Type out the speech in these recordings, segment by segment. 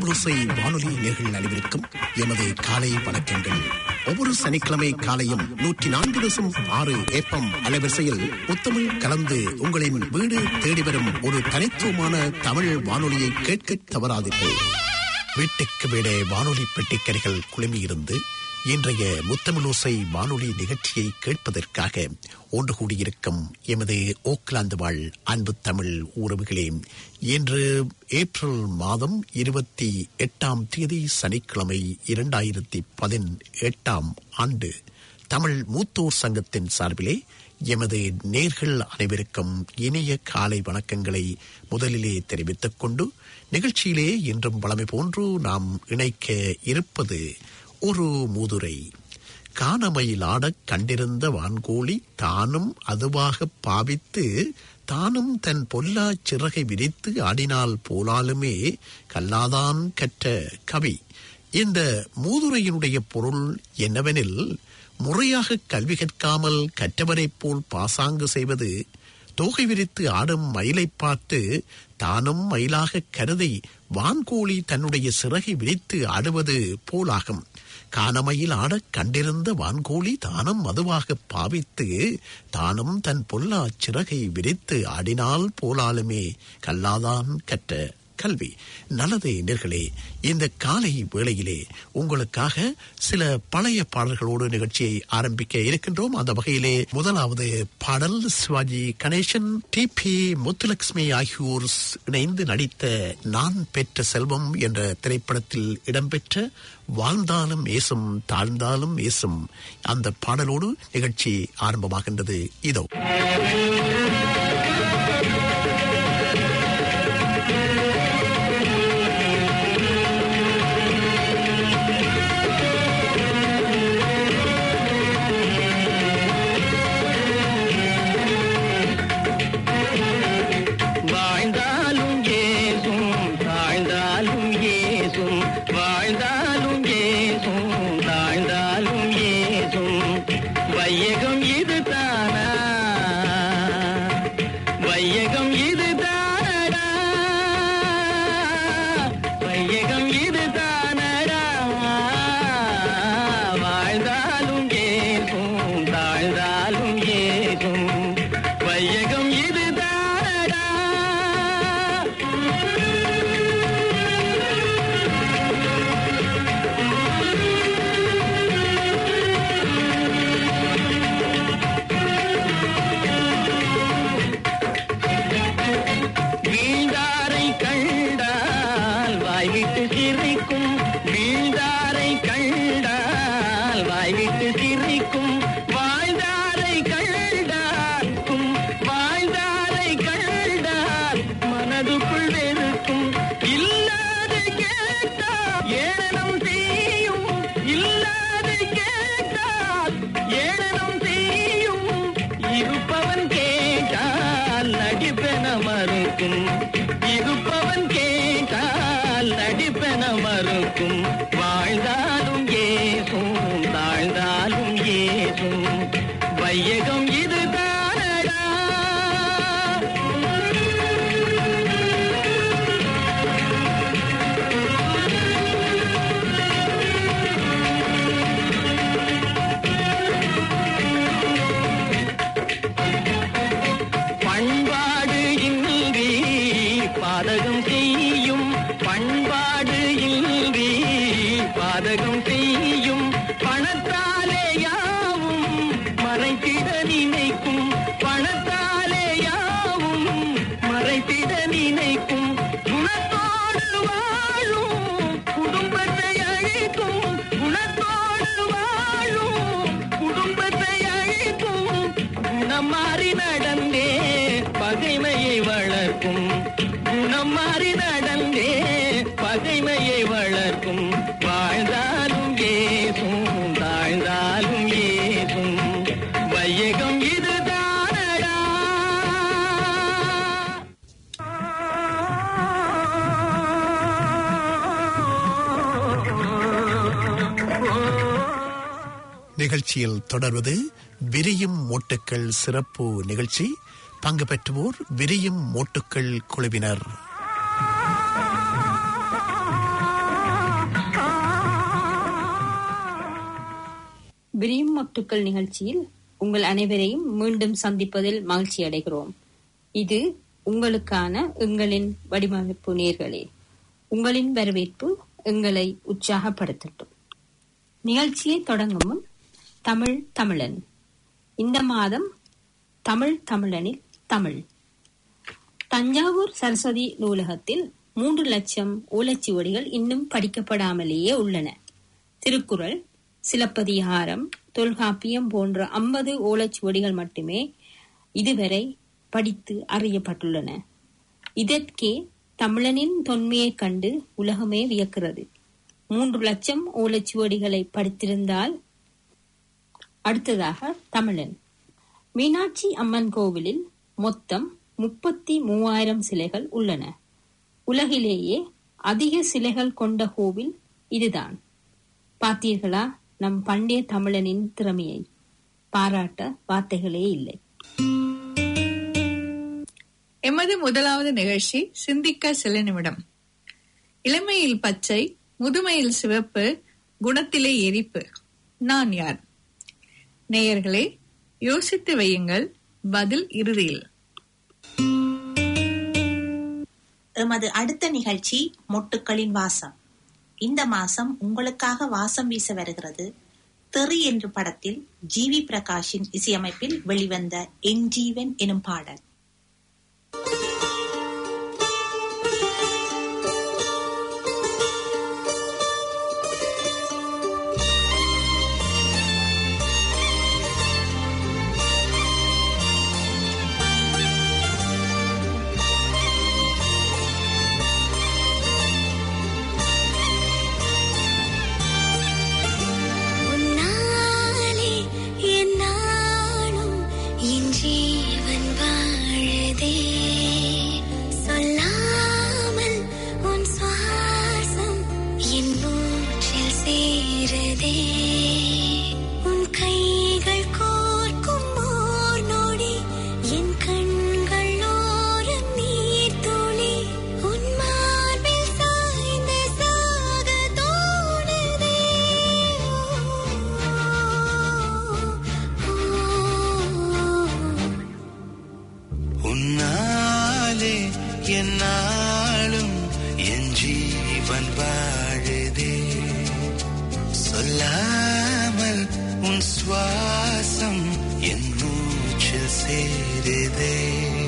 முத்தமிழோசை வானொலி நேர்கள் அனைவருக்கும் எமது காலை வணக்கங்கள் ஒவ்வொரு சனிக்கிழமை காலையும் நூற்றி நான்கு தசம் ஆறு ஏப்பம் அலைவரிசையில் முத்தமிழ் கலந்து உங்களின் வீடு தேடி வரும் ஒரு தனித்துவமான தமிழ் வானொலியை கேட்க தவறாதீர்கள் வீட்டுக்கு வீடே வானொலி பெட்டிக்கரைகள் குழுமியிருந்து இன்றைய முத்தமிழோசை வானொலி நிகழ்ச்சியை கேட்பதற்காக ஒன்று கூடியிருக்கும் எமது ஓக்லாந்து வாழ் அன்பு தமிழ் உறவுகளே இன்று ஏப்ரல் மாதம் இருபத்தி எட்டாம் தேதி சனிக்கிழமை இரண்டாயிரத்தி பதினெட்டாம் ஆண்டு தமிழ் மூத்தோர் சங்கத்தின் சார்பிலே எமது நேர்கள் அனைவருக்கும் இனிய காலை வணக்கங்களை முதலிலே தெரிவித்துக் கொண்டு நிகழ்ச்சியிலே இன்றும் வளமை போன்று நாம் இணைக்க இருப்பது ஒரு மூதுரை காணமையிலாடக் கண்டிருந்த வான்கோழி தானும் அதுவாக பாவித்து தானும் தன் பொல்லா சிறகை விரித்து ஆடினால் போலாலுமே கல்லாதான் கற்ற கவி இந்த மூதுரையினுடைய பொருள் என்னவெனில் முறையாக கல்வி கற்காமல் கற்றவரைப் போல் பாசாங்கு செய்வது தோகை விரித்து ஆடும் மயிலை பார்த்து தானும் மயிலாக கருதி வான்கோழி தன்னுடைய சிறகை விரித்து ஆடுவது போலாகும் காணமையில் ஆடக் கண்டிருந்த வான்கோழி தானும் மதுவாக பாவித்து தானும் தன் பொல்லா சிறகை விரித்து ஆடினால் போலாலுமே கல்லாதான் கற்ற கல்வி நல்லது நேர்களே இந்த காலை வேளையிலே உங்களுக்காக சில பழைய பாடல்களோடு நிகழ்ச்சியை ஆரம்பிக்க இருக்கின்றோம் அந்த வகையிலே முதலாவது பாடல் சிவாஜி கணேசன் டி பி முத்துலட்சுமி ஆகியோர் இணைந்து நடித்த நான் பெற்ற செல்வம் என்ற திரைப்படத்தில் இடம்பெற்ற வாழ்ந்தாலும் ஏசும் தாழ்ந்தாலும் ஏசும் அந்த பாடலோடு நிகழ்ச்சி ஆரம்பமாகின்றது இதோ வாழ்ந்தாலும் ஏசும் தாழ்ந்தாலும் ஏசும் வாழ்ந்தாலும் ஏசும் தாழ்ந்தாலும் ஏசும் வையகம் இது தானா வையகம் இது தானடா வையகம் இது தானடா வாழ்ந்தாலும் ஏசும் தாழ்ந்தாலும் ஏசும் வையகம் இது தானடா வீழ்ந்தாரை கண்டால் வாய்விட்டு சிரிக்கும் வீழ்ந்தாரை கண்டால் வாய்விட்டு சிரிக்கும் வாழ்ந்தாரை கண்டாக்கும் வாழ்ந்தாரை கண்டால் மனதுக்குள் வெறுக்கும் இல்லாது கேட்டால் ஏளனம் செய்யும் இல்லாது கேட்டால் ஏளனம் செய்யும் இருப்பவன் கேட்டால் நடிப்பென மறுக்கும் இருப்பவன் கேட்டால் நடிப்பென மறுக்கும் வாழ்ந்தாலும் ஏசும் தாழ்ந்தாலும் ஏசும் வையகம் இது தானடா பண்பாடு இன்றி பாதகம் செய்யும் பண்பாடு இன்றி பாதகம் செய்யும் பணத்தாலே யாவும் மறைத்திட நினைக்கும் பணத்தாலே யாவும் மறைத்திட நினைக்கும் குணத்தோடு வாழும் குடும்பத்தை அழிக்கும் குணத்தோடு வாழும் குடும்பத்தை அழிக்கும் குணம் மாறி நடந்தே பகைமையை வளர்க்கும் குணம் மாறி நடந்தே பகைமையை வளர்க்கும் வாழ்ந்தாலும் ஏசும் தாழ்ந்தாலும் ஏசும் வையகம் இது தானடா நிகழ்ச்சியில் தொடர்வது விரியும் மோட்டுக்கள் சிறப்பு நிகழ்ச்சி பங்கு பெற்றுவோர் விரியும் மோட்டுக்கள் குழுவினர் விரியும் மொட்டுக்கள் நிகழ்ச்சியில் உங்கள் அனைவரையும் மீண்டும் சந்திப்பதில் மகிழ்ச்சி அடைகிறோம் இது உங்களுக்கான எங்களின் வடிவமைப்பு நேர்களே உங்களின் வரவேற்பு எங்களை உற்சாகப்படுத்தட்டும் நிகழ்ச்சியை தொடங்கும் முன் தமிழ் தமிழன் இந்த மாதம் தமிழ் தமிழனில் தமிழ் தஞ்சாவூர் சரஸ்வதி நூலகத்தில் மூன்று லட்சம் ஓலைச்சுவடிகள் இன்னும் படிக்கப்படாமலேயே உள்ளன திருக்குறள் சிலப்பதிகாரம் தொல்காப்பியம் போன்ற ஐம்பது ஓலைச்சுவடிகள் மட்டுமே இதுவரை படித்து அறியப்பட்டுள்ளன இதற்கே தமிழனின் தொன்மையைக் கண்டு உலகமே வியக்கிறது மூன்று லட்சம் ஓலைச்சுவடிகளை படித்திருந்தால் அடுத்ததாக தமிழன் மீனாட்சி அம்மன் கோவிலில் மொத்தம் முப்பத்தி மூவாயிரம் சிலைகள் உள்ளன உலகிலேயே அதிக சிலைகள் கொண்ட கோவில் இதுதான் பார்த்தீர்களா நம் பண்டைய தமிழனின் திறமையை பாராட்ட வார்த்தைகளே இல்லை எமது முதலாவது நிகழ்ச்சி சிந்திக்க சில நிமிடம் இளமையில் பச்சை முதுமையில் சிவப்பு குணத்திலே எரிப்பு நான் யார் நேயர்களே யோசித்து வையுங்கள் பதில் இறுதியில் எமது அடுத்த நிகழ்ச்சி மொட்டுக்களின் வாசம் இந்த மாசம் உங்களுக்காக வாசம் வீச வருகிறது தெறி என்ற படத்தில் ஜி வி பிரகாஷின் இசையமைப்பில் வெளிவந்த என் ஜீவன் எனும் பாடல் உன்னாலே என் நாளும் என் ஜீவன் வாழுதே சொல்லாமல் உன் சுவாசம் என் மூச்சில் சேருதே உன் கைகள் கோர்க்கும் ஓர் நொடி என் கண்கள் ஓரம் நீர் துளி உன் மார்பில் சாய்ந்து சாக தோணுதே உன்னாலே என்னாலும் என் ஜீவன் வாழுதே சொல்லாமல் உன் சுவாசம் என் மூச்சில் சேருதே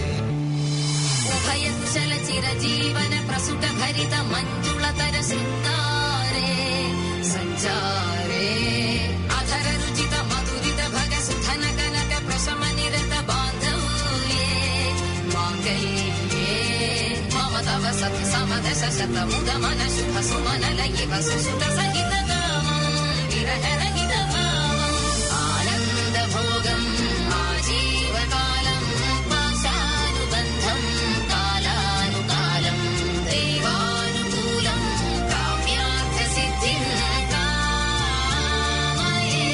उभयकुशल चिरजीवन प्रसुत भरित मञ्जुलतर शृङ्गारे सञ्चारे अधर रुचित मधुरित भग सुधन कनक प्रशम निरत बान्धव्ये माङ्गल्ये मम तव सति समदश शत मुद मन शुभ सुमन लयिव सुसुत सहित कामम् विरह रहित भावम् आनन्द भोगम् आजीवकालम् पाशानुबन्धम् कालानुकालम् देवानुकूलम् काम्यार्थ सिद्धिम् कामये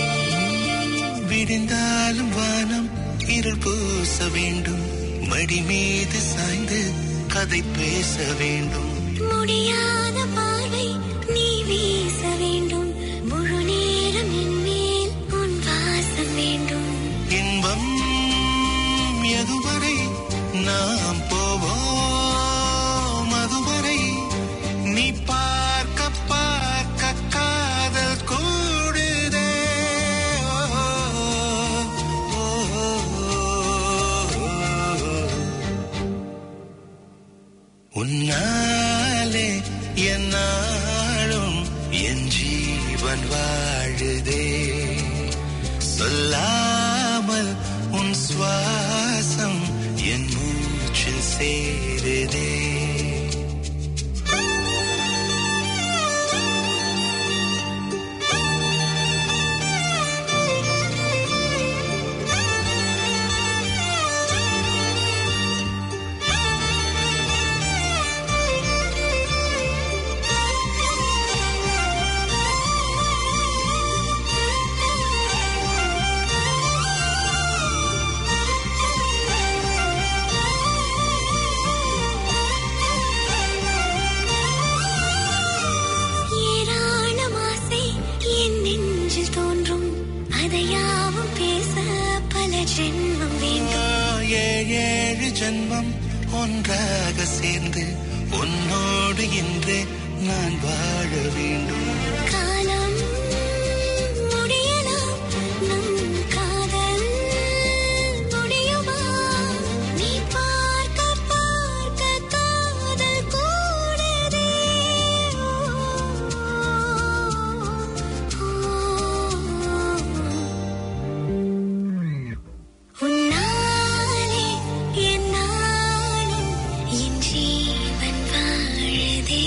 விடிந்தாலும் வானம் இருள் பூச வேண்டும் மடி மீது சாய்ந்து கதை பேச வேண்டும் முடியாத பார்வை நீ வீச வேண்டும் முழு நேரம் என் மேல் உன் வாசம் வேண்டும் இன்பம் எதுவரை நாம் போவோம் அதுவரை நீ பார்க்க பார்க்க காதல் கூடுதே ஓ, ஓ, ஓ, உன்னாலே என்னாலும் என் ஜீவன் வாழுதே சொல்லாமல் உன் சுவாசம் என் மூச்சில் சேருதே உன்னாலே ஏழு ஏழு ஜென்மம் ஒன்றாக சேர்ந்து உன்னோடு இன்றே நான் வாழ வேண்டும் காலம் முடியலாம் நம் காதல் முடியுமா நீ பார்க்க பார்க்க காதல் கூடுதே உன்னாலே என் நாளும் என் ஜீவன் வாழுதே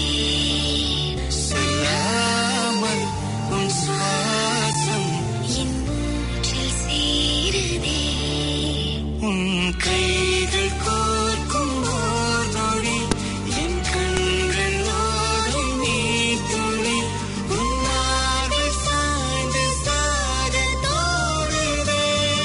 சொல்லாமல் உன் சுவாசம் என் மூச்சில் சேருதே உன் கைகள் கோர்க்கும் ஓர் நொடி என் கண்கள் ஓடும் நீர் துளி உன்னாக சாய்ந்து சாக தோடுதே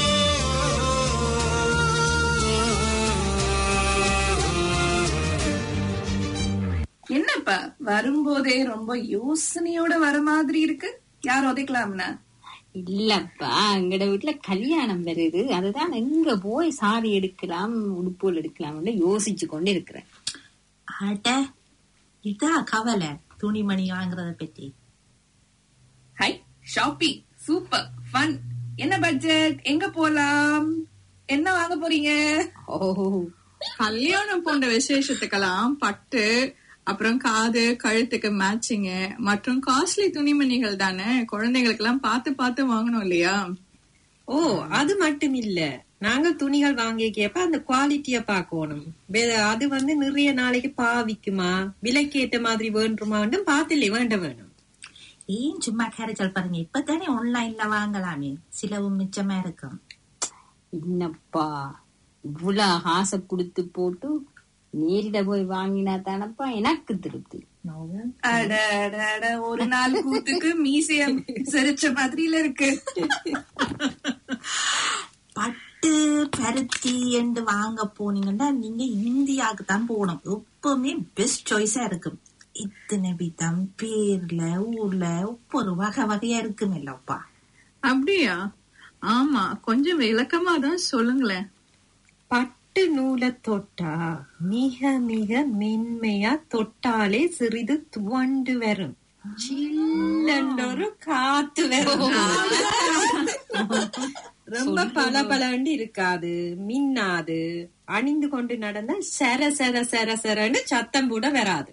என்னப்பா வரும்போதே ரொம்ப யோசனையோட வர மாதிரி இருக்கு யார் உதைக்கலாம்னா இல்லப்பா எங்கட வீட்டுல கல்யாணம் வருது அதுதான் எங்க போய் சாரி எடுக்கலாம் உடுப்புகள் எடுக்கலாம்னு யோசிச்சு கொண்டு இருக்கிறேன் அட இதா கவலை துணிமணி வாங்குறத பத்தி ஹை ஷாப்பிங் சூப்பர் ஃபன் என்ன பட்ஜெட் எங்க போலாம் என்ன வாங்க போறீங்க ஓ கல்யாணம் போன்ற விசேஷத்துக்கெல்லாம் பட்டு அப்புறம் காது கழுத்துக்கு மேட்சிங் மற்றும் காஸ்ட்லி துணிமணிகள் தானே குழந்தைகளுக்கு எல்லாம் பார்த்து பார்த்து வாங்கணும் இல்லையா ஓ அது மட்டும் இல்ல நாங்க துணிகள் வாங்கிக்கப்ப அந்த குவாலிட்டிய பார்க்கணும் வே- அது வந்து நிறைய நாளைக்கு பாவிக்குமா விலைக்கு ஏத்த மாதிரி வேண்டுமான்னு பார்த்துல வேண்ட வேணும் ஏன் சும்மா கேரச்சல் பாருங்க இப்பதானே ஆன்லைன்ல வாங்கலாமே சிலவும் மிச்சமா இருக்கும் என்னப்பா இவ்வளவு ஆசை கொடுத்து போட்டு நேரிட போய் வாங்கினா தானப்பா எனக்கு திருப்தி அட, அட, அட, ஒரு நாள் கூத்துக்கு மீசியம் சிரிச்ச மாதிரில இருக்கு பட்டு பருத்தி என்று வாங்க போனீங்கன்னா நீங்க இந்தியாவுக்கு தான் போகணும் எப்பவுமே பெஸ்ட் சாய்ஸா இருக்கும் இத்தனை விதம் பேர்ல ஊர்ல ஒவ்வொரு வகை வகையா இருக்கும் இல்லப்பா அப்படியா ஆமா கொஞ்சம் விளக்கமா தான் சொல்லுங்களேன் பட்டு நூலை தொட்டா மிக மிக மென்மையா தொட்டாலே சிறிது துவண்டு வரும் சில்லென்றொரு காத்து வரும் ரொம்ப பளபளன்னு இருக்காது மின்னாது அணிந்து கொண்டு நடந்தா சர சர சர சரன்னு சத்தம் கூட வராது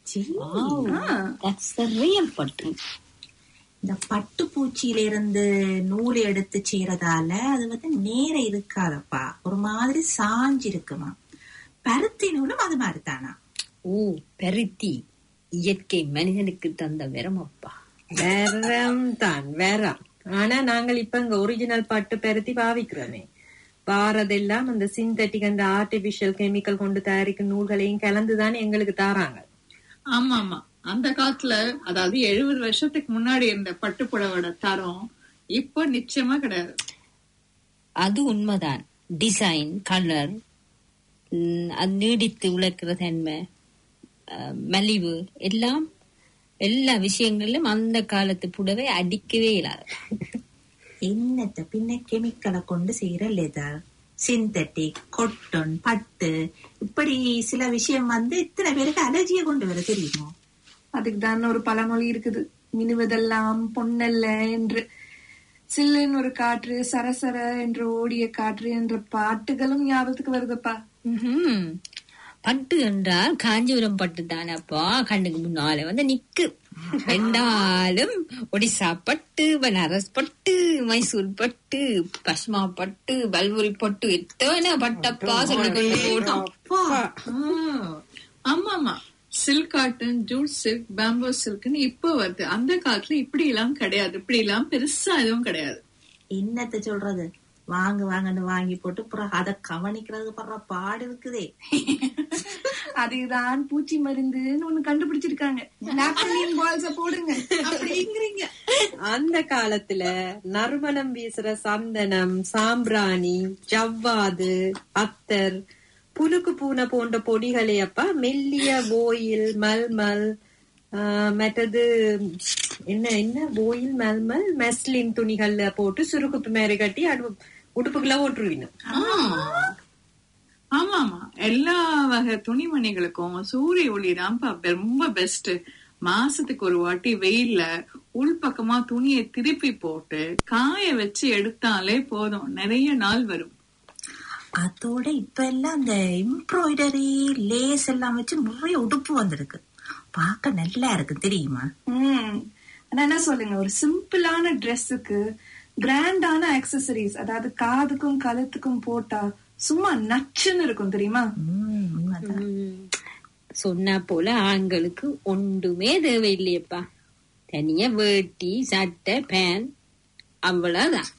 தட்ஸ் த ரியல் பட்டு இந்த பட்டு பூச்சியில இருந்து நூல் எடுத்து செய்யறதால அது வந்து நேர இருக்காதப்பா ஒரு மாதிரி சாஞ்சு இருக்குமா பருத்தி நூலும் அது மாதிரி தானா ஓ பருத்தி இயற்கை மனிதனுக்கு தந்த வரமப்பா வெரம் தான் வெரம் ஆனா நாங்கள் இப்ப இங்க ஒரிஜினல் பட்டு பருத்தி பாவிக்கிறோமே வாரதெல்லாம் அந்த சிந்தட்டிக் அந்த ஆர்டிபிஷியல் கெமிக்கல் கொண்டு தயாரிக்கும் நூல்களையும் கலந்துதான் எங்களுக்கு தாராங்க ஆமா ஆமா அந்த காலத்துல அதாவது எழுபது வருஷத்துக்கு முன்னாடி இருந்த பட்டுப்புடவோட தரம் இப்போ நிச்சயமா கிடையாது அது உண்மைதான் டிசைன் கலர் அது நீடித்து உழைக்கிற தன்மை அஹ், மலிவு எல்லாம் எல்லா விஷயங்களிலும் அந்த காலத்து புடவை அடிக்கவே இல்லாத என்னத்த பின்ன கெமிக்கலை கொண்டு செய்யற லெதர் சிந்தட்டிக் கொட்டன் பட்டு இப்படி சில விஷயம் வந்து இத்தனை பேருக்கு அலர்ஜியை கொண்டு வர தெரியுமோ அதுக்கு தான் ஒரு பழமொழி இருக்குது மினுவதெல்லாம் பொன்னல்ல என்று சில்லுன்னு ஒரு காற்று சரசர என்று ஓடிய காற்று என்ற பாட்டுகளும் ஞாபகத்துக்கு வருதுப்பா ம்ஹும். பட்டு என்றால் காஞ்சிபுரம் பட்டு தானப்பா கண்ணுக்கு முன்னால வந்து நிக்கு ரெண்டாலும் ஒடிசா பட்டு பனாரஸ் பட்டு மைசூர் பட்டு பஷ்மா பட்டு பல்புரி பட்டு எத்தனை பட்டப்பா சொல்லிக்கொண்டு போனோம் ஆமா ஆமா silk cotton jute silk bamboo சில்க்னு இப்போ வருது அந்த காலத்துல இப்படி எல்லாம் கிடையாது இப்படி எல்லாம் பெருசா எதுவும் கிடையாது என்னத்த சொல்றது வாங்கு வாங்கன்னு வாங்கி போட்டு அப்புறம் அதை கவனிக்கிறது படுற பாடு இருக்குதே அதுதான் பூச்சி மருந்துன்னு ஒண்ணு கண்டுபிடிச்சிருக்காங்க நாப்தலின் பால்ஸ போடுங்க அப்படிங்கிறீங்க அந்த காலத்துல நறுமணம் வீசுற சந்தனம் சாம்பிராணி ஜவ்வாது அத்தர் புலுக்கு பூனை போன்ற பொடிகளை அப்பா மெல்லிய ஓயில் மல்மல் ஆஹ், மற்றது என்ன என்ன ஓயில் மல்மல் மெஸ்லின் துணிகள்ல போட்டு சுருக்குப்பு மேரி கட்டி அடு உடுப்புக்குள்ள ஓட்டுருவீங்க எல்லா வகை துணிமணிகளுக்கும் சூரிய ஒளி தான்ப்பா ரொம்ப பெஸ்ட் மாசத்துக்கு ஒரு வாட்டி வெயில்ல உள்பக்கமா துணியை திருப்பி போட்டு காய வச்சு எடுத்தாலே போதும் நிறைய நாள் வரும் அதோட இப்ப எல்லாம் அந்த எம்ப்ராய்டரி லேஸ் எல்லாம் வச்சு நிறைய உடுப்பு வந்திருக்கு பார்க்க நல்லா இருக்கு தெரியுமா ம் ஆனா என்ன சொல்லுங்க ஒரு சிம்பிளான ட்ரெஸ்ஸுக்கு கிராண்டான அக்சசரிஸ் அதாவது காதுக்கும் கழுத்துக்கும் போட்டா சும்மா நச்சுன்னு இருக்கும் தெரியுமா ம், உண்மைதான். சொன்னா போல ஆண்களுக்கு ஒன்றுமே தேவையில்லையப்பா தனியா வேட்டி சட்டை பேன் அவ்வளவுதான்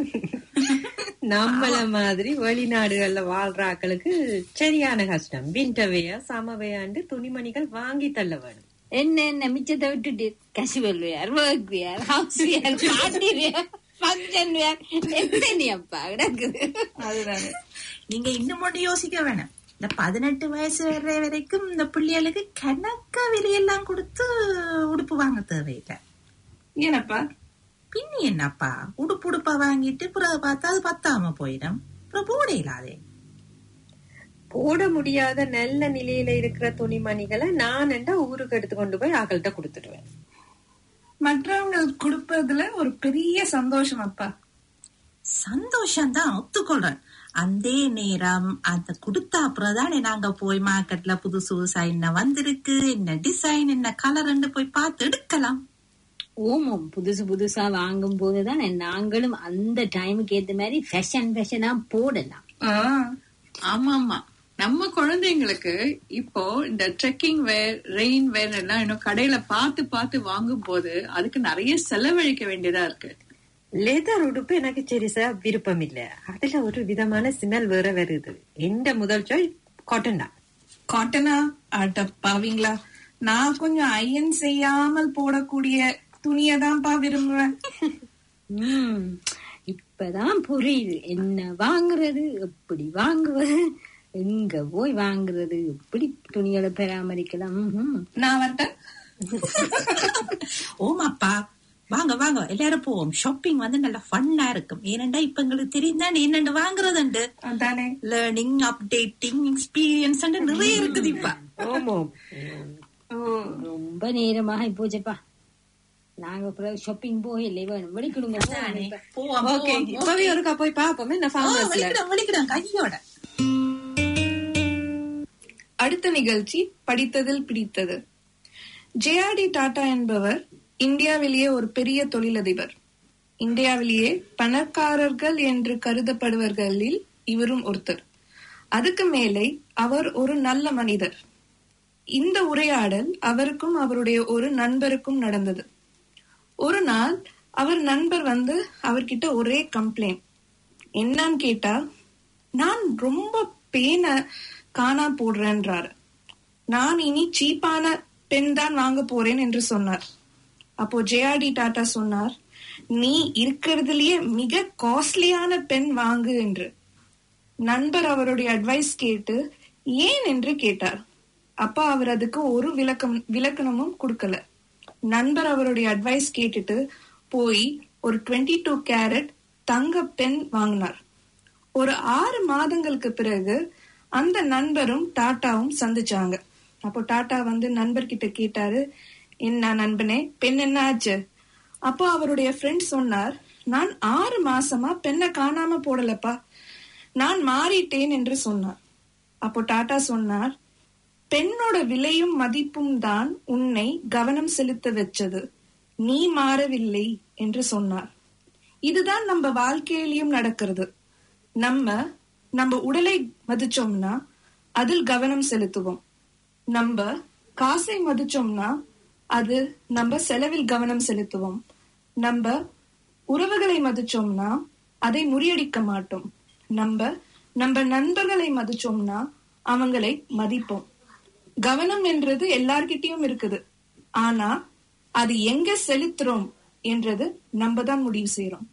நம்மள மாதிரி வெளிநாடுகள்ல வாழ்ற ஆட்களுக்கு சரியான கஷ்டம் விண்டவையா சமவையாண்டு துணிமணிகள் வாங்கி தள்ள வேணும் என்ன என்ன மிச்சத்தை விட்டுட்டு casual wear work wear house wear party wear function wear எத்தனையப்பா கிடக்குது அதுதானே நீங்க இன்னும் ஒன்று யோசிக்க வேணாம் இந்த பதினெட்டு வயசு வர்ற வரைக்கும் இந்த பிள்ளைகளுக்கு கணக்க விலையெல்லாம் கொடுத்து உடுப்பு வாங்க தேவையில்லை ஏனப்பா பின்னி என்னப்பா உடுப்பு உடுப்பா வாங்கிட்டு பிறகு பார்த்தா அது பத்தாம போயிடும் அப்புறம் போட இல்லாதே போட முடியாத நல்ல நிலையில இருக்கிற துணிமணிகளை நான் என்ன ஊருக்கு எடுத்து கொண்டு போய் ஆக்கள்கிட்ட கொடுத்துடுவேன் மற்றவங்களுக்கு கொடுப்பதுல ஒரு பெரிய சந்தோஷம் அப்பா சந்தோஷம் தான் ஒத்துக்கொள்றேன் அந்த நேரம் அந்த கொடுத்த அப்புறம் தானே நாங்க போய் மார்க்கெட்ல புதுசு புதுசா என்ன வந்திருக்கு என்ன டிசைன் என்ன கலர்ன்னு போய் பார்த்து எடுக்கலாம் ஓமம் புதுசு புதுசா வாங்கும் போதுதான் நாங்களும் அந்த டைமுக்கு ஏத்த மாதிரி ஃபேஷன் ஃபேஷனா போடலாம் ஆ, ஆமா ஆமா நம்ம குழந்தைங்களுக்கு இப்போ இந்த ட்ரெக்கிங் வேர் ரெயின் வேர் எல்லாம் இன்னும் கடையில பார்த்து பார்த்து வாங்கும் போது அதுக்கு நிறைய செலவழிக்க வேண்டியதா இருக்கு லெதர் உடுப்பு எனக்கு சரிசா விருப்பம் இல்ல அதுல ஒரு விதமான ஸ்மெல் வேற வருது எந்த முதல் சாய்ஸ் காட்டன் தான் காட்டனா அட பாவீங்களா நான் கொஞ்சம் அயன் செய்யாமல் போடக்கூடிய துணியை தான்ப்பா விரும்புவேன் உம் இப்பதான் புரியுது என்ன வாங்குறது எப்படி வாங்குவது எங்க போய் வாங்குறது எப்படி துணிகளை பராமரிக்கலாம் ம்ஹும். நான் வரட்டேன் ஓமாப்பா வாங்க வாங்க எல்லாரும் போவோம் ஷாப்பிங் வந்து நல்ல ஃபன்னா இருக்கும் ஏனண்டா இப்ப எங்களுக்கு தெரியும் தானே என்னண்டு வாங்குறதுண்டு அதானே லேர்னிங் அப்டேட்டிங் எக்ஸ்பீரியன்ஸ் நிறைய இருக்குது இப்ப ஓமோ ஓ ரொம்ப நேரமாக போச்சப்பா நாங்க அப்புறம் ஷாப்பிங் போகல வேணும் வெடிக்கணுங்க தானே. போகணும் போவோம் ஓகே போவோம் இப்பவே ஒருக்கா போய் பாப்போமே நான் ஃபார்மர்ஸ்ல வலிக்கிடும் வலிக்கிடும் கையோட அடுத்த நிகழ்ச்சி படித்ததில் பிடித்தது ஜேஆர்டி டாடா என்பவர் இந்தியாவிலேயே ஒரு பெரிய தொழிலதிபர் இந்தியாவிலேயே பணக்காரர்கள் என்று கருதப்படுவர்களில் இவரும் ஒருத்தர் அதுக்கு மேலே அவர் ஒரு நல்ல மனிதர் இந்த உரையாடல் அவருக்கும் அவருடைய ஒரு நண்பருக்கும் நடந்தது ஒரு நாள் அவர் நண்பர் வந்து அவர்கிட்ட ஒரே கம்ப்ளைண்ட் என்னன்னு கேட்டா நான் ரொம்ப பேனை காணா போடுறேன்றாரு நான் இனி சீப்பான பென் தான் வாங்க போறேன் என்று சொன்னார் அப்போ ஜேஆர்டி டாடா சொன்னார் நீ இருக்கிறதுலயே மிக காஸ்ட்லியான பென் வாங்கு என்று நண்பர் அவருடைய அட்வைஸ் கேட்டு ஏன் என்று கேட்டார் அப்ப அவர் அதுக்கு ஒரு விளக்கம் விளக்கணமும் கொடுக்கல நண்பர் அவருடைய அட்வைஸ் கேட்டுட்டு போய் ஒரு 22 டூ கேரட் தங்க பென் வாங்கினார் ஒரு ஆறு மாதங்களுக்கு பிறகு அந்த நண்பரும் டாட்டாவும் சந்திச்சாங்க அப்போ டாட்டா வந்து நண்பர்கிட்ட கேட்டாரு என்ன நண்பனே பெண் என்ன ஆச்சு அப்போ அவருடைய ஃப்ரெண்ட் சொன்னார் நான் ஆறு மாசமா பெண்ணை காணாம போடலப்பா நான் மாறிட்டேன் என்று சொன்னார் அப்போ டாட்டா சொன்னார் பெண்ணோட விலையும் மதிப்பும் தான் உன்னை கவனம் செலுத்த வச்சது நீ மாறவில்லை என்று சொன்னார் இதுதான் நம்ம வாழ்க்கையிலயும் நடக்கிறது நம்ம நம்ம உடலை மதிச்சோம்னா அதில் கவனம் செலுத்துவோம் நம்ம காசை மதிச்சோம்னா அது நம்ம செலவில் கவனம் செலுத்துவோம் நம்ம உறவுகளை மதிச்சோம்னா அதை முறியடிக்க மாட்டோம் நம்ம நம்ம நண்பர்களை மதிச்சோம்னா அவங்களை மதிப்போம் கவனம் என்றது எல்லார்கிட்டயும் இருக்குது ஆனா அது எங்க செலுத்துறோம் என்றது நம்ம தான் முடிவு செய்யறோம்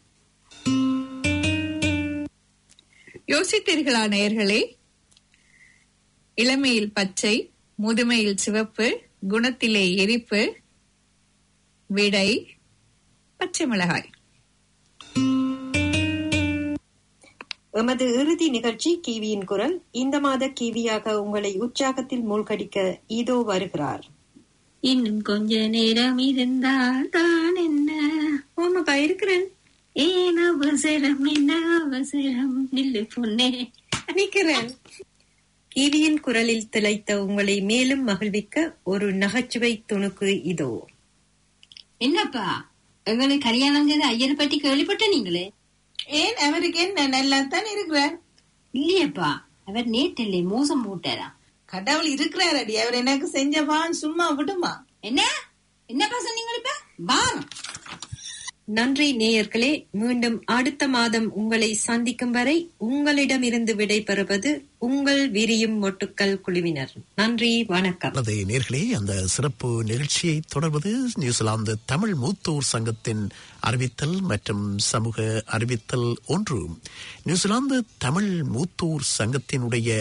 யோசித்தீர்களா நேயர்களே இளமையில் பச்சை முதுமையில் சிவப்பு குணத்திலே எரிப்பு விடை பச்சை மிளகாய் எமது இறுதி நிகழ்ச்சி கிவியின் குரல் இந்த மாத கிவியாக உங்களை உற்சாகத்தில் மூழ்கடிக்க இதோ வருகிறார் இன்னும் கொஞ்ச நேரம் இருந்தால் தான் என்ன ஓமாப்பா இருக்கிறேன் ஏன் அவசரம் என்ன அவசரம் நில்லு பொண்ணே நிக்கிறேன் கிவியின் குரலில் திளைத்த உங்களை மேலும் மகிழ்விக்க ஒரு நகைச்சுவை துணுக்கு இதோ என்னப்பா எங்களுக்கு கல்யாணம் செய்த ஐயரை பற்றி கேள்விப்பட்ட நீங்களே ஏன் அவருக்கு என்ன நல்லா தான் இருக்கிறார் இல்லையப்பா அவர் நேற்றில்லை மோசம் போட்டாரா கடவுள் இருக்கிறார் அடி அவர் எனக்கு செஞ்சவான் சும்மா விடுமா என்ன என்னப்பா சொன்னீங்க இப்ப வாரம் நன்றி நேயர்களே மீண்டும் அடுத்த மாதம் உங்களை சந்திக்கும் வரை உங்களிடமிருந்து விடைபெறுவது உங்கள் விரியும் மொட்டுக்கள் குழுவினர் நன்றி வணக்கம் அல்லது நேர்களே அந்த சிறப்பு நிகழ்ச்சியை தொடர்வது நியூசிலாந்து தமிழ் மூத்தோர் சங்கத்தின் அறிவித்தல் மற்றும் சமூக அறிவித்தல் ஒன்று நியூசிலாந்து தமிழ் மூத்தோர் சங்கத்தினுடைய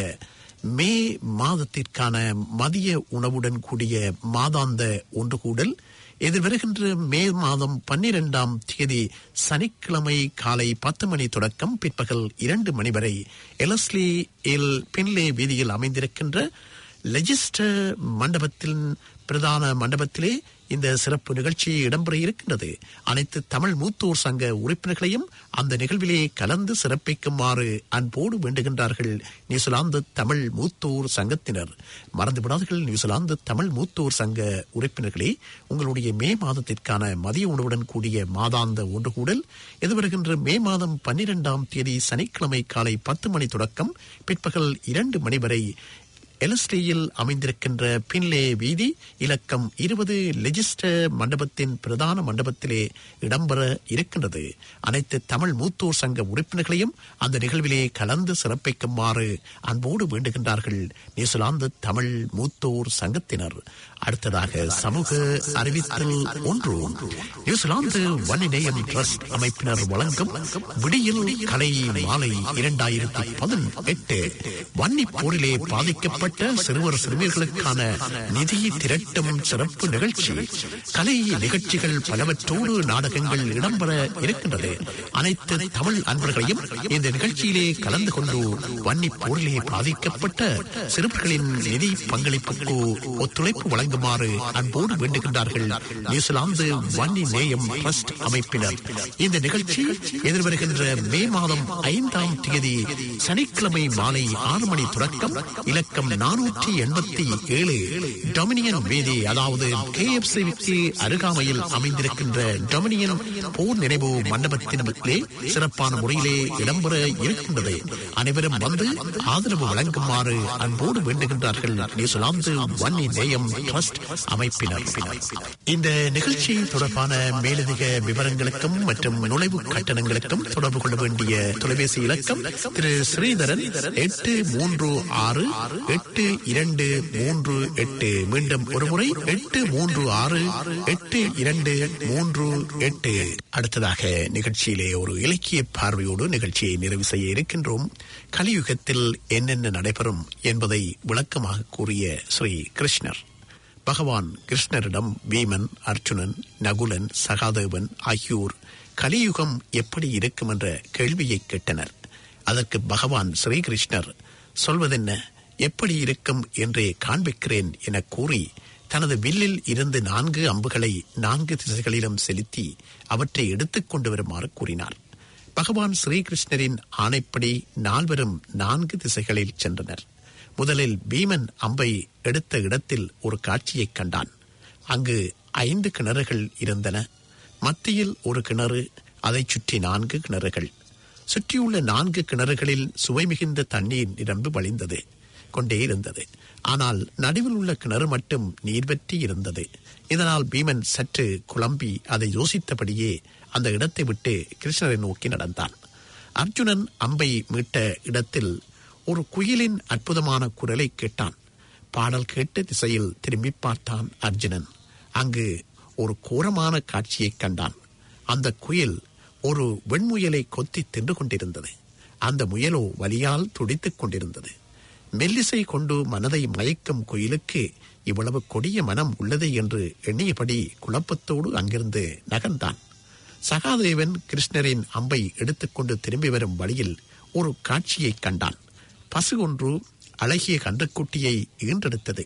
மே மாதத்திற்கான மதிய உணவுடன் கூடிய மாதாந்த ஒன்று கூடல் எதிர்வருகின்ற மே மாதம் பன்னிரெண்டாம் தேதி சனிக்கிழமை காலை பத்து மணி தொடக்கம் பிற்பகல் இரண்டு மணி வரை எலஸ்லி எல் பின்லே வீதியில் அமைந்திருக்கின்ற லெஜிஸ்டர் மண்டபத்தின் பிரதான மண்டபத்திலே இந்த சிறப்பு நிகழ்ச்சி இடம்பெற இருக்கின்றது அனைத்து தமிழ் மூத்தோர் சங்க உறுப்பினர்களையும் அந்த நிகழ்விலே கலந்து சிறப்பிக்குமாறு அன்போடு வேண்டுகின்றார்கள் நியூசிலாந்து தமிழ் மூத்தோர் சங்கத்தினர் மறந்துவிடாதீர்கள் நியூசிலாந்து தமிழ் மூத்தோர் சங்க உறுப்பினர்களே உங்களுடைய மே மாதத்திற்கான மதிய உணவுடன் கூடிய மாதாந்த ஒன்று கூடல் எதிர்வருகின்ற மே மாதம் பன்னிரெண்டாம் தேதி சனிக்கிழமை காலை பத்து மணி தொடக்கம் பிற்பகல் இரண்டு மணி வரை எலஸ்டேயில் அமைந்திருக்கின்ற பின்லே வீதி இலக்கம் இருபது லெஜிஸ்டர் மண்டபத்தின் பிரதான மண்டபத்திலே இடம்பெற இருக்கின்றது அனைத்து தமிழ் மூத்தோர் சங்க உறுப்பினர்களையும் அந்த நிகழ்விலே கலந்து சிறப்பிக்குமாறு அன்போடு வேண்டுகின்றார்கள் நியூசிலாந்து தமிழ் மூத்தோர் சங்கத்தினர் அடுத்ததாக சமூக அறிவித்தல் ஒன்று நியூசிலாந்து வன்னிநேயம் ட்ரஸ்ட் அமைப்பினர் வழங்கும் விடியல் கலை மாலை இரண்டாயிரத்தி பதினெட்டு வன்னி போரிலே பாதிக்கப்பட்ட சிறுவர் சிறுமியர்களுக்கான நிதி திரட்டும் சிறப்பு நிகழ்ச்சி கலை நிகழ்ச்சிகள் பலவற்றோடு நாடகங்கள் இடம்பெற இருக்கின்றது அனைத்து தமிழ் அன்பர்களையும் இந்த நிகழ்ச்சியிலே கலந்து கொண்டு வன்னி போரிலே பாதிக்கப்பட்ட சிறுவர்களின் நிதி பங்களிப்புக்கு ஒத்துழைப்பு வழங்குமாறு அன்போடு வேண்டுகின்றார்கள் நியூசிலாந்து வன்னி நேயம் ட்ரஸ்ட் அமைப்பினர் இந்த நிகழ்ச்சி எதிர்வருகின்ற மே மாதம் ஐந்தாம் தேதி சனிக்கிழமை மாலை ஆறு மணி தொடக்கம் இலக்கம் நானூற்றி எண்பத்தி ஏழு டொமினியன் வீதி அதாவது கே எஃப் சிக்கு அருகாமையில் அமைந்திருக்கின்ற டொமினியன் போர் நினைவு மண்டபத்தினே சிறப்பான முறையிலே இடம்பெற இருக்கின்றது அனைவரும் வந்து ஆதரவு வழங்குமாறு அன்போடு வேண்டுகின்றார்கள் நியூசிலாந்து வன்னி நேயம் ட்ரஸ்ட் அமைப்பினர் இந்த நிகழ்ச்சி தொடர்பான மேலதிக விவரங்களுக்கும் மற்றும் நுழைவு கட்டணங்களுக்கும் தொடர்பு கொள்ள வேண்டிய தொலைபேசி இலக்கம் திரு ஸ்ரீதரன் எட்டு மூன்று ஆறு எட்டு இரண்டு மூன்று எட்டு மீண்டும் ஒருமுறை எட்டு மூன்று ஆறு எட்டு இரண்டு மூன்று எட்டு அடுத்ததாக நிகழ்ச்சியிலே ஒரு இலக்கிய பார்வையோடு நிகழ்ச்சியை நிறைவு செய்ய இருக்கின்றோம் கலியுகத்தில் என்னென்ன நடைபெறும் என்பதை விளக்கமாக கூறிய ஸ்ரீ கிருஷ்ணர் பகவான் கிருஷ்ணரிடம் வீமன் அர்ஜுனன் நகுலன் சகாதேவன் ஆகியோர் கலியுகம் எப்படி இருக்கும் என்ற கேள்வியை கேட்டனர் அதற்கு பகவான் ஸ்ரீகிருஷ்ணர் சொல்வதென்ன எப்படி இருக்கும் என்றே காண்பிக்கிறேன் என கூறி தனது வில்லில் இருந்து நான்கு அம்புகளை நான்கு திசைகளிலும் செலுத்தி அவற்றை எடுத்துக் கொண்டு வருமாறு கூறினார் பகவான் ஸ்ரீகிருஷ்ணரின் ஆணைப்படி நால்வரும் நான்கு திசைகளில் சென்றனர் முதலில் பீமன் அம்பை எடுத்த இடத்தில் ஒரு காட்சியைக் கண்டான் அங்கு ஐந்து கிணறுகள் இருந்தன மத்தியில் ஒரு கிணறு அதைச் சுற்றி நான்கு கிணறுகள் சுற்றியுள்ள நான்கு கிணறுகளில் சுவை மிகுந்த தண்ணீர் நிரம்பி வழிந்தது கொண்டே இருந்தது ஆனால் நடுவில் உள்ள கிணறு மட்டும் நீர் வற்றி இருந்தது இதனால் பீமன் சற்று குழம்பி அதை யோசித்தபடியே அந்த இடத்தை விட்டு கிருஷ்ணரை நோக்கி நடந்தான் அர்ஜுனன் அம்பை மீட்ட இடத்தில் ஒரு குயிலின் அற்புதமான குரலை கேட்டான் பாடல் கேட்ட திசையில் திரும்பி பார்த்தான் அர்ஜுனன் அங்கு ஒரு கோரமான காட்சியைக் கண்டான் அந்த குயில் ஒரு வெண்முயலை கொத்தி தின்று கொண்டிருந்தது அந்த முயலோ வலியால் துடித்துக் கொண்டிருந்தது மெல்லிசை கொண்டு மனதை மயக்கும் குயிலுக்கு இவ்வளவு கொடிய மனம் உள்ளது என்று எண்ணியபடி குழப்பத்தோடு அங்கிருந்து நகர்ந்தான் சகாதேவன் கிருஷ்ணரின் அம்பை எடுத்துக்கொண்டு திரும்பி வரும் வழியில் ஒரு காட்சியை கண்டான் பசு ஒன்று அழகிய கன்றுக்குட்டியை ஈன்றெடுத்தது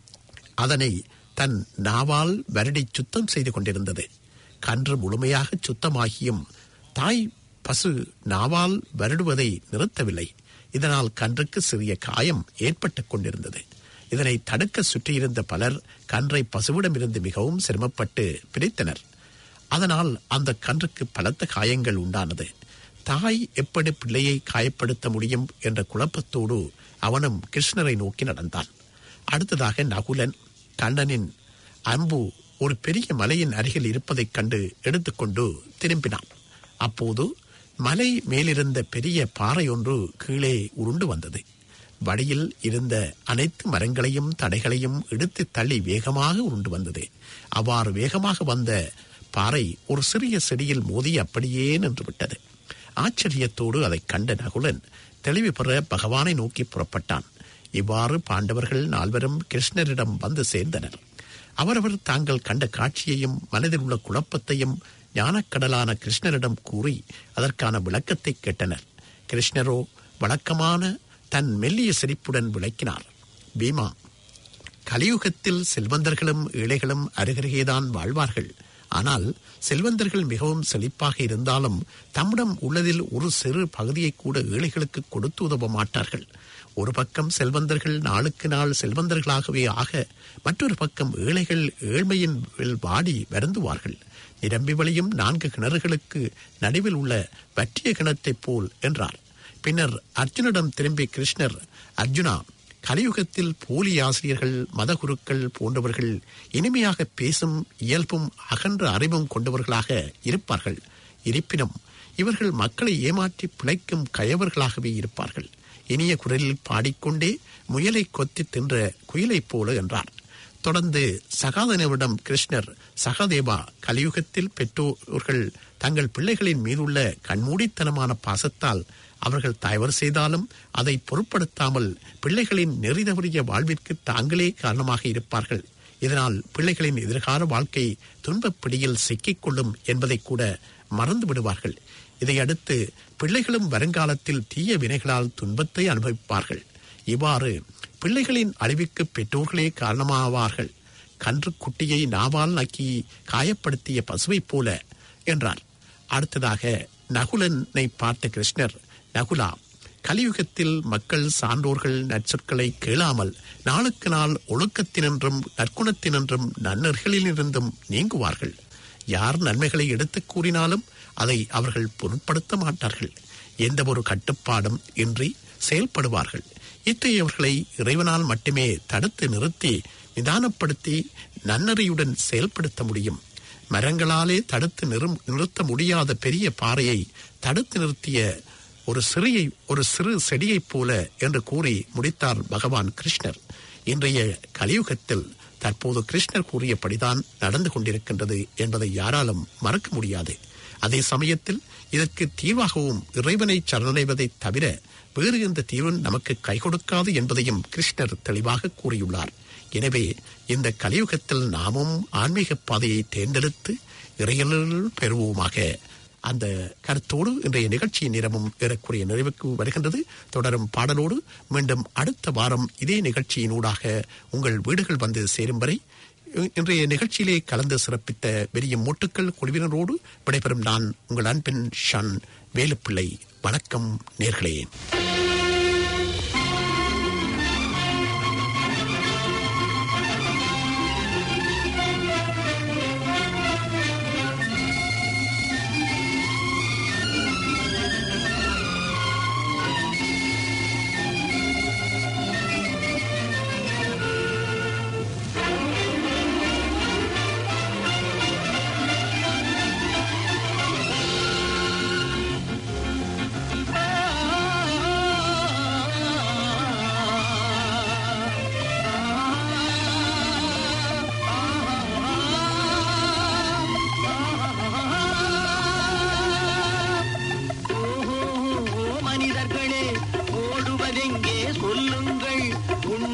அதனை தன் நாவால் வருடி சுத்தம் செய்து கொண்டிருந்தது கன்று முழுமையாக சுத்தமாகியும் தாய் பசு நாவால் வருடுவதை நிறுத்தவில்லை இதனால் கன்றுக்கு சிறிய காயம் ஏற்பட்டுக் கொண்டிருந்தது இதனை தடுக்க சுற்றியிருந்த பலர் கன்றை பசுவிடமிருந்து மிகவும் சிரமப்பட்டு பிரித்தனர் அதனால் அந்த கன்றுக்கு பலத்த காயங்கள் உண்டானது தாய் எப்படி பிள்ளையை காயப்படுத்த முடியும் என்ற குழப்பத்தோடு அவனும் கிருஷ்ணரை நோக்கி நடந்தான் அடுத்ததாக நகுலன் கண்ணனின் அம்பு ஒரு பெரிய மலையின் அருகில் இருப்பதைக் கண்டு எடுத்துக்கொண்டு திரும்பினான் அப்போது மலை மேலிருந்த பெரிய பாறை ஒன்று கீழே உருண்டு வந்தது வழியில் இருந்த அனைத்து மரங்களையும் தடைகளையும் இடித்து தள்ளி வேகமாக உருண்டு வந்தது அவ்வாறு வேகமாக வந்த பாறை ஒரு சிறிய செடியில் மோதி அப்படியே நின்று விட்டது ஆச்சரியத்தோடு அதைக் கண்ட நகுலன் தெளிவு பெற பகவானை நோக்கி புறப்பட்டான் இவ்வாறு பாண்டவர்கள் நால்வரும் கிருஷ்ணரிடம் வந்து சேர்ந்தனர் அவரவர் தாங்கள் கண்ட காட்சியையும் மனதில் உள்ள குழப்பத்தையும் ஞானக்கடலான கிருஷ்ணரிடம் கூறி அதற்கான விளக்கத்தை கேட்டனர் கிருஷ்ணரோ வழக்கமான தன் மெல்லிய சிரிப்புடன் விளக்கினார் பீமா கலியுகத்தில் செல்வந்தர்களும் ஏழைகளும் அருகருகேதான் வாழ்வார்கள் ஆனால் செல்வந்தர்கள் மிகவும் செழிப்பாக இருந்தாலும் தம்மிடம் உள்ளதில் ஒரு சிறு பகுதியை கூட ஏழைகளுக்கு கொடுத்து உதவ மாட்டார்கள் ஒரு பக்கம் செல்வந்தர்கள் நாளுக்கு நாள் செல்வந்தர்களாகவே ஆக மற்றொரு பக்கம் ஏழைகள் ஏழ்மையின் வாடி வருந்துவார்கள் நிரம்பி வழியும் நான்கு கிணறுகளுக்கு நடுவில் உள்ள வற்றிய கிணத்தைப் போல் என்றார் பின்னர் அர்ஜுனிடம் திரும்பி கிருஷ்ணர் அர்ஜுனா கலியுகத்தில் போலி ஆசிரியர்கள் மதகுருக்கள் போன்றவர்கள் இனிமையாக பேசும் இயல்பும் அகன்ற அறிவும் கொண்டவர்களாக இருப்பார்கள் இருப்பினும் இவர்கள் மக்களை ஏமாற்றி பிழைக்கும் கயவர்களாகவே இருப்பார்கள் இனிய குரலில் பாடிக்கொண்டே முயலை கொத்தி தின்ற குயிலைப் போல என்றார் தொடர்ந்து சகாதேவனிடம் கிருஷ்ணர் சகாதேவா கலியுகத்தில் பெற்றோர்கள் தங்கள் பிள்ளைகளின் மீதுள்ள கண்மூடித்தனமான பாசத்தால் அவர்கள் தயவு செய்தாலும் அதை பொருட்படுத்தாமல் பிள்ளைகளின் நெறி தவறிய வாழ்விற்கு தாங்களே காரணமாக இருப்பார்கள் இதனால் பிள்ளைகளின் எதிர்கால வாழ்க்கை துன்பப் பிடியில் சிக்கிக்கொள்ளும் என்பதை கூட மறந்து விடுவார்கள் இதையடுத்து பிள்ளைகளும் வருங்காலத்தில் தீய வினைகளால் துன்பத்தை அனுபவிப்பார்கள் இவ்வாறு பிள்ளைகளின் அழிவுக்கு பெற்றோர்களே காரணமாவார்கள் கன்று குட்டியை நாவால் நக்கி காயப்படுத்திய பசுவைப் போல என்றார் அடுத்ததாக நகுலனை பார்த்த கிருஷ்ணர் நகுலா கலியுகத்தில் மக்கள் சான்றோர்கள் நற்சொற்களை கேளாமல் நாளுக்கு நாள் ஒழுக்கத்தினின்றும் நற்குணத்தினின்றும் நன்னர்களிலிருந்தும் நீங்குவார்கள் யார் நன்மைகளை எடுத்துக் கூறினாலும் அதை அவர்கள் பொருட்படுத்த மாட்டார்கள் எந்த ஒரு கட்டுப்பாடும் இன்றி செயல்படுவார்கள் இத்தகையவர்களை இறைவனால் மட்டுமே தடுத்து நிறுத்தி நிதானப்படுத்தி நன்னறியுடன் செயல்படுத்த முடியும் மரங்களாலே தடுத்து நிறு- நிறுத்த முடியாத பெரிய பாறையை தடுத்து நிறுத்திய ஒரு சிறிய ஒரு சிறு செடியைப் போல என்று கூறி முடித்தார் பகவான் கிருஷ்ணர் இன்றைய கலியுகத்தில் தற்போது கிருஷ்ணர் கூறியபடிதான் நடந்து கொண்டிருக்கின்றது என்பதை யாராலும் மறக்க முடியாது அதே சமயத்தில் இதற்கு தீர்வாகவும் இறைவனை சரணடைவதைத் தவிர வேறு எந்த தீர்வும் நமக்கு கை கொடுக்காது என்பதையும் கிருஷ்ணர் தெளிவாக கூறியுள்ளார் எனவே இந்த கலியுகத்தில் நாமும் ஆன்மீக பாதையை தேர்ந்தெடுத்து இறையலில் பெறுவோமாக அந்த கருத்தோடு இன்றைய நிகழ்ச்சியின் நேரமும் ஏறக்குறைய நிறைவுக்கு வருகின்றது தொடரும் பாடலோடு மீண்டும் அடுத்த வாரம் இதே நிகழ்ச்சியினூடாக உங்கள் வீடுகள் வந்து சேரும் வரை இ- இன்றைய நிகழ்ச்சியிலே கலந்து சிறப்பித்த பெரிய மூட்டுக்கள் குழுவினரோடு விடைபெறும் நான் உங்கள் அன்பின் ஷன் வேலுப்பிள்ளை வணக்கம் நேர்களே